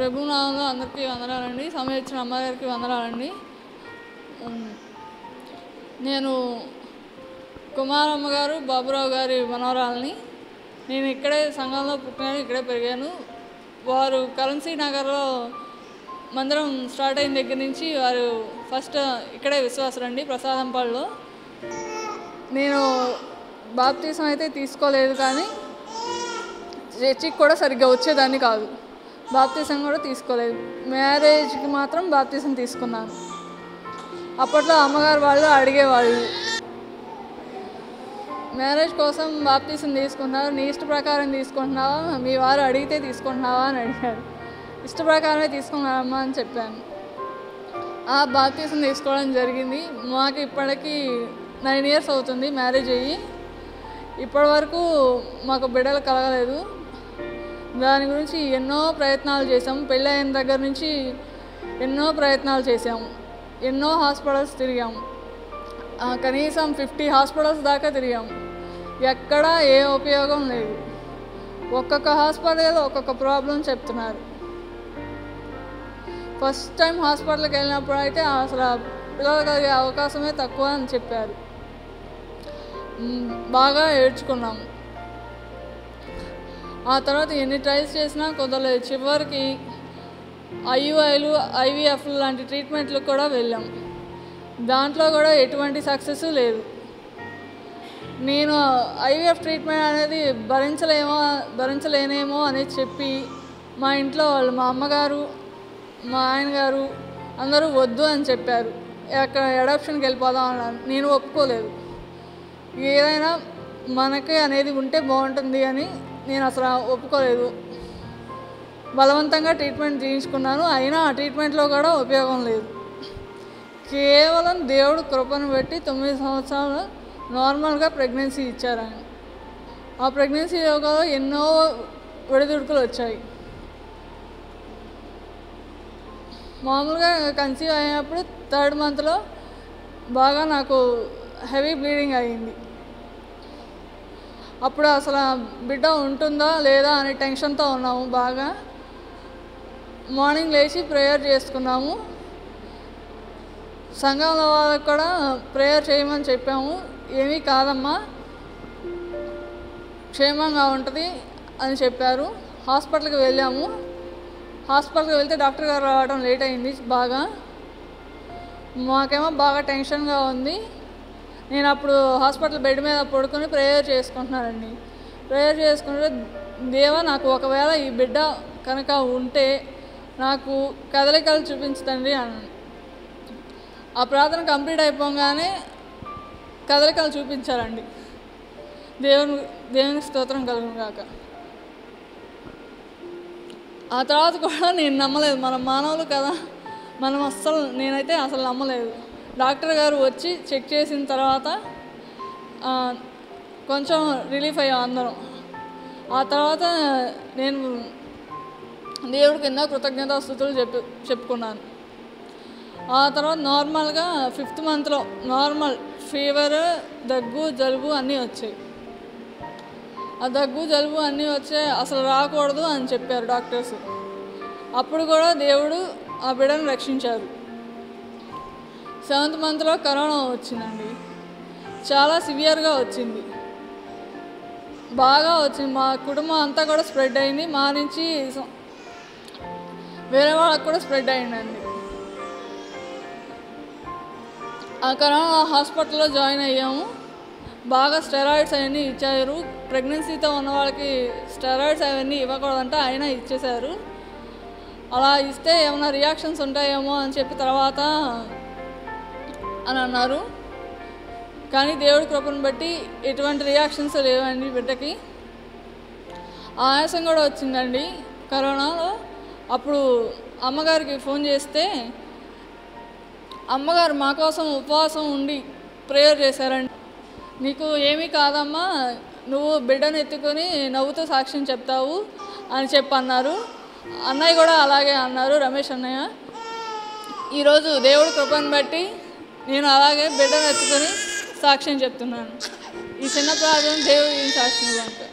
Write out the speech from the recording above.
ప్రభు నామంలో అందరికీ వందనాలండి సమయం ఇచ్చిన అమ్మగారికి వందనాలండి ఉమ్, నేను కుమారమ్మ గారు బాబురావు గారి మనవరాలని నేను ఇక్కడే సంఘంలో పుట్టినాను ఇక్కడే పెరిగాను వారు కరెన్సీ నగర్లో మందిరం స్టార్ట్ అయిన దగ్గర నుంచి వారు ఫస్ట్ ఇక్కడే విశ్వాసరండి ప్రసాదంపాడులో నేను బాప్తీసం అయితే తీసుకోలేదు కానీ చర్చికి కూడా సరిగ్గా వచ్చేదాన్ని కాదు బాప్తీసం కూడా తీసుకోలేదు మ్యారేజ్కి మాత్రం బాప్తీసం తీసుకున్నాను అప్పట్లో అమ్మగారు వాళ్ళు అడిగేవాళ్ళు మ్యారేజ్ కోసం బాప్తీసం తీసుకున్నారు నీ ఇష్ట ప్రకారం తీసుకుంటున్నావా మీ వారు అడిగితే తీసుకుంటున్నావా అని అడిగారు ఇష్ట ప్రకారమే తీసుకున్నానమ్మా అని చెప్పాను ఆ బాప్తీసం తీసుకోవడం జరిగింది మాకు ఇప్పటికీ నైన్ ఇయర్స్ అవుతుంది మ్యారేజ్ అయ్యి ఇప్పటి వరకు మాకు బిడ్డలు కలగలేదు దాని గురించి ఎన్నో ప్రయత్నాలు చేసాము పెళ్ళి అయిన దగ్గర నుంచి ఎన్నో ప్రయత్నాలు చేసాము ఎన్నో హాస్పిటల్స్ తిరిగాము ఆ, కనీసం ఫిఫ్టీ హాస్పిటల్స్ దాకా తిరిగాము ఎక్కడా ఏ ఉపయోగం లేదు ఒక్కొక్క హాస్పిటల్ ఒక్కొక్క ప్రాబ్లం చెప్తున్నారు ఫస్ట్ టైం హాస్పిటల్కి వెళ్ళినప్పుడు అయితే అసలు పిల్లలు కలిగే అవకాశమే తక్కువ అని చెప్పారు మ్, బాగా ఏడ్చుకున్నాము ఆ తర్వాత ఎన్ని ట్రయల్స్ చేసినా కుదరలేదు చివరికి ఐయుఐలు ఐవీఎఫ్ లాంటి ట్రీట్మెంట్లు కూడా వెళ్ళాం దాంట్లో కూడా ఎటువంటి సక్సెస్ లేదు నేను ఐవీఎఫ్ ట్రీట్మెంట్ అనేది భరించలేమో భరించలేనేమో అనేది చెప్పి మా ఇంట్లో వాళ్ళు మా అమ్మగారు మా ఆయన గారు అందరూ వద్దు అని చెప్పారు అక్కడ అడాప్షన్కి వెళ్ళిపోదాం అన్నారు నేను ఒప్పుకోలేదు ఏదైనా మనకి అనేది ఉంటే బాగుంటుంది అని నేను అసలు ఒప్పుకోలేదు బలవంతంగా ట్రీట్మెంట్ చేయించుకున్నాను అయినా ఆ ట్రీట్మెంట్లో కూడా ఉపయోగం లేదు కేవలం దేవుడు కృపను పెట్టి తొమ్మిది సంవత్సరాలు నార్మల్గా ప్రెగ్నెన్సీ ఇచ్చారు ఆయన ఆ ప్రెగ్నెన్సీ యోగాలో ఎన్నో ఒడిదుడుకులు వచ్చాయి మామూలుగా కన్సీవ్ అయినప్పుడు థర్డ్ మంత్లో బాగా నాకు హెవీ బ్లీడింగ్ అయ్యింది అప్పుడు అసలు ఆ బిడ్డ ఉంటుందా లేదా అనే టెన్షన్తో ఉన్నాము బాగా మార్నింగ్ లేచి ప్రేయర్ చేసుకున్నాము సంఘంలో వాళ్ళకి కూడా ప్రేయర్ చేయమని చెప్పాము ఏమీ కాదమ్మా క్షేమంగా ఉంటుంది అని చెప్పారు హాస్పిటల్కి వెళ్ళాము హాస్పిటల్కి వెళ్తే డాక్టర్ గారు రావడం లేట్ అయింది బాగా మాకేమో బాగా టెన్షన్గా ఉంది నేను అప్పుడు హాస్పిటల్ బెడ్ మీద పడుకొని ప్రేయర్ చేసుకుంటున్నానండి ప్రేయర్ చేసుకుంటే దేవా నాకు ఒకవేళ ఈ బిడ్డ కనుక ఉంటే నాకు కదలికలు చూపించదండి అన్నాను ఆ ప్రార్థన కంప్లీట్ అయిపోగానే కదలికలు చూపించారండి దేవుని దేవుని స్తోత్రం కలుగును కాక ఆ తర్వాత కూడా నేను నమ్మలేదు మనం మానవులు కదా మనం అస్సలు నేనైతే అసలు నమ్మలేదు డాక్టర్ గారు వచ్చి చెక్ చేసిన తర్వాత ఆ, కొంచెం రిలీఫ్ అయ్యాం అందరం ఆ తర్వాత నేను దేవుడి కింద కృతజ్ఞతా స్థుతులు చెప్పు చెప్పుకున్నాను ఆ తర్వాత నార్మల్గా ఫిఫ్త్ మంత్లో నార్మల్ ఫీవర్ దగ్గు జలుబు అన్నీ వచ్చాయి ఆ దగ్గు జలుబు అన్నీ వచ్చాయి అసలు రాకూడదు అని చెప్పారు డాక్టర్స్ అప్పుడు కూడా దేవుడు ఆ బిడ్డను రక్షించారు సెవెంత్ మంత్లో కరోనా వచ్చిందండి చాలా సివియర్గా వచ్చింది బాగా వచ్చింది మా కుటుంబం అంతా కూడా స్ప్రెడ్ అయింది మా నుంచి స- వేరే వాళ్ళకి కూడా స్ప్రెడ్ అయిందండి ఆ కరోనా హాస్పిటల్లో జాయిన్ అయ్యాము బాగా స్టెరాయిడ్స్ అవన్నీ ఇచ్చారు ప్రెగ్నెన్సీతో ఉన్న వాళ్ళకి స్టెరాయిడ్స్ అవన్నీ ఇవ్వకూడదంటే అయినా ఇచ్చేశారు అలా ఇస్తే ఏమైనా రియాక్షన్స్ ఉంటాయేమో అని చెప్పి తర్వాత అని అన్నారు కానీ దేవుడి కృపను బట్టి ఎటువంటి రియాక్షన్స్ లేవండి బిడ్డకి ఆయాసం కూడా వచ్చిందండి కరోనాలో అప్పుడు అమ్మగారికి ఫోన్ చేస్తే అమ్మగారు మా కోసం ఉపవాసం ఉండి ప్రేయర్ చేశారండి నీకు ఏమీ కాదమ్మా నువ్వు బిడ్డను ఎత్తుకొని నవ్వుతూ సాక్ష్యం చెప్తావు అని చెప్పి అన్నారు అన్నయ్య కూడా అలాగే అన్నారు రమేష్ అన్నయ్య ఈరోజు దేవుడి కృపను బట్టి నేను అలాగే బిడ్డను ఎత్తుకొని సాక్ష్యం చెప్తున్నాను ఈ చిన్న ప్రార్థన దేవుడి సాక్ష్యం ఇవ్వండి